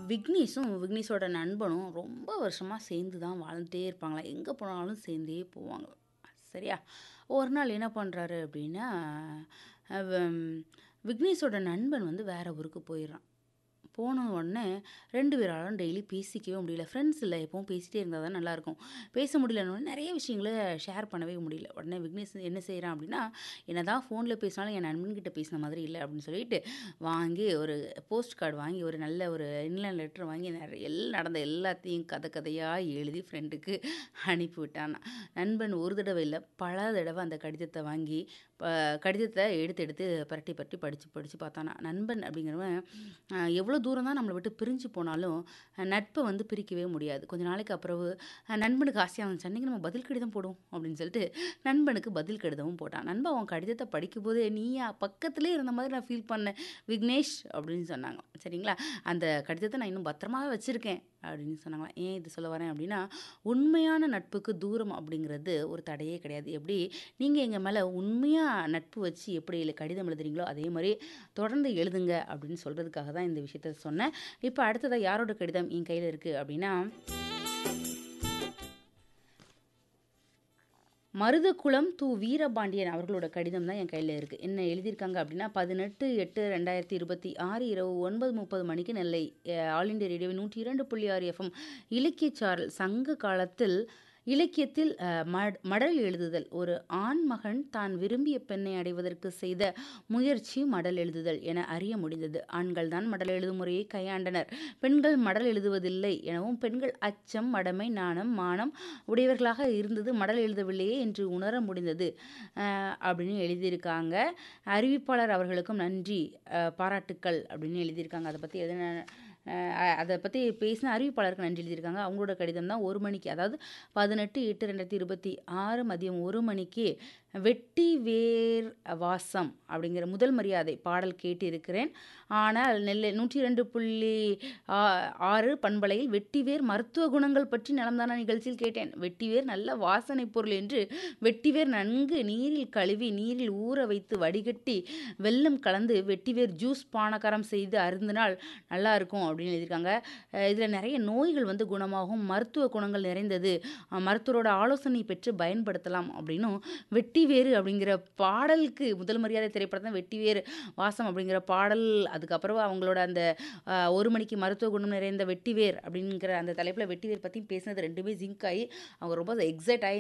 விக்னேஷும், விக்னேஷோட நண்பனும் ரொம்ப வருஷமா சேர்ந்து தான் வாழ்ந்துட்டே இருப்பாங்களாம். எங்க போனாலும் சேர்ந்தே போவாங்களாம். சரியா? ஒரு நாள் என்ன பண்றாரு அப்டின்னா, அவ விக்னேஷோட நண்பன் வந்து வேற ஊருக்கு போயிர்றான். போன உடனே 2 பேராலும் டெய்லி பேசிக்கவே முடியல. ஃப்ரெண்ட்ஸ் இல்ல எப்பவும் பேசிட்டே இருந்தா தான் நல்லாயிருக்கும். பேச முடியலன்னோனே நெறைய விஷயங்கள ஷேர் பண்ணவே முடியல. உடனே விக்னேஷ் என்ன செய்றான் அப்டின்னா, என்னதான் ஃபோன்ல பேசினாலும் என் நண்பன்கிட்ட பேசின மாதிரி இல்ல அப்டின்னு சொல்லிட்டு, வாங்கி ஒரு போஸ்ட் கார்ட் வாங்கி ஒரு நல்ல ஒரு இன்லைன் லெட்டர் வாங்கி நெறைய எல்லாம் நடந்த எல்லாத்தையும் கத கதையா எழுதி ஃப்ரெண்டுக்கு அனுப்பி விட்டானாம். நண்பன் ஒரு தடவ இல்ல, பல தடவ அந்த கடிதத்த வாங்கி, ப கடிதத்த எடுத்து எடுத்து பெரட்டி பெரட்டி படிச்சு படிச்சு பார்த்தானாம். நண்பன் அப்டிங்கிறவன் அ எவ்வளோ தூரம் தான் நம்மள விட்டு பிரிஞ்சு போனாலும், நட்ப வந்து பிரிக்கவே முடியாது. கொஞ்ச நாளைக்கு அப்புறவு நண்பனுக்கு ஆசையா இருந்துச்சு. அன்னைக்கு நம்ம பதில் கடிதம் போடுவோம் அப்டின்னு சொல்லிட்டு, நண்பனுக்கு பதில் கடிதமும் போட்டான். நண்பா உன் கடிதத்த படிக்கும்போதே, நீயா பக்கத்திலேயே இருந்த மாதிரி நான் ஃபீல் பண்ணேன் விக்னேஷ் அப்டின்னு சொன்னாங்களாம். சரிங்களா? அந்த கடிதத்த நான் இன்னும் பத்திரமாவே வச்சிருக்கேன் அப்டின்னு சொன்னாங்களாம். ஏன் இது சொல்ல வரேன் அப்டின்னா, உண்மையான நட்புக்கு தூரம் அப்டிங்கிறது ஒரு தடையே கிடையாது. எப்டி நீங்க எங்க மேல உண்மையா நட்பு வச்சு எப்படி கடிதம் எழுதுறீங்களோ, அதே மாரி தொடர்ந்து எழுதுங்க அப்டின்னு சொல்றதுக்காக தான் இந்த விஷயத்த சொன்னேன். இப்ப அடுத்ததா யாரோட கடிதம் என் கையில இருக்கு அப்டின்னா மருதக்குளம் து. வீரபாண்டியன் அவர்களோட கடிதம் தான் என் கையில இருக்கு. என்ன எழுதியிருக்காங்க அப்டின்னா, 18/8/2026 இரவு 9:30 மணிக்கு Nellai uh all India radio 102.6 FM இலக்கியச் சாரல் சங்க காலத்தில் இலக்கியத்தில் அ மட் மடல் எழுதுதல். ஒரு ஆண் மகன் தான் விரும்பிய பெண்ணை அடைவதற்கு செய்த முயற்சி மடல் எழுதுதல் என அறிய முடிந்தது. ஆண்கள் தான் மடல் எழுதும் முறையை கையாண்டனர். பெண்கள் மடல் எழுதுவதில்லை எனவும், பெண்கள் அச்சம், மடமை, நாணம், மானம் உடையவர்களாக இருந்து மடல் எழுதவில்லையே என்று உணர முடிந்தது. அ அப்டின்னு எழுதியிருக்காங்க. அறிவிப்பாளர் அவர்களுக்கும் நன்றி, அ பாராட்டுக்கள் அப்டின்னு எழுதியிருக்காங்க. அத பத்தி எதுன அ அத பத்தி பேசின அறிவிப்பாளருக்கு நன்றி எழுதியிருக்காங்க. அவங்களோட கடிதம் தான் 1 மணிக்கு அதாவது 18/8/2026 மதியம் 1 மணிக்கு வெட்டி வேர் வாசம் அப்டிங்கிற முதல் மரியாதை பாடல் கேட்டிருக்கிறேன். ஆனால் நெல்லை 102.6 பண்பலையில் வெட்டிவேர் மருத்துவ குணங்கள் பற்றி நலம்தானா நிகழ்ச்சியில் கேட்டேன். வெட்டிவேர் நல்ல வாசனை பொருள் என்று வெட்டிவேர் நன்கு நீரில் கழுவி, நீரில் ஊற வைத்து வடிகட்டி, வெல்லம் கலந்து வெட்டிவேர் ஜூஸ் பானகாரம் செய்து அருந்தினால் நல்லாயிருக்கும் அப்டின்னு எழுதியிருக்காங்க. அ இதில நெறைய நோய்கள் வந்து குணமாகும். மருத்துவ குணங்கள் நிறைந்தது. அ மருத்துவரோட ஆலோசனை பெற்று பயன்படுத்தலாம் அப்டின்னும், வெட்டிவேரு அப்டிங்கிற பாடலுக்கு முதல் மரியாதை திரைப்படத்துல வெட்டிவேர் வாசம் அப்டிங்கிற பாடல், அதுக்கப்புறம் அவங்களோட அந்த அ 1 மணிக்கு மருத்துவ குணம் நிறைந்த வெட்டிவேர் அப்டிங்கிற அந்த தலைப்புல வெட்டிவேர் பத்தி பேசினது 2மே சிங்க் ஆயி, அவங்க ரொம்ப எக்ஸைட் ஆயி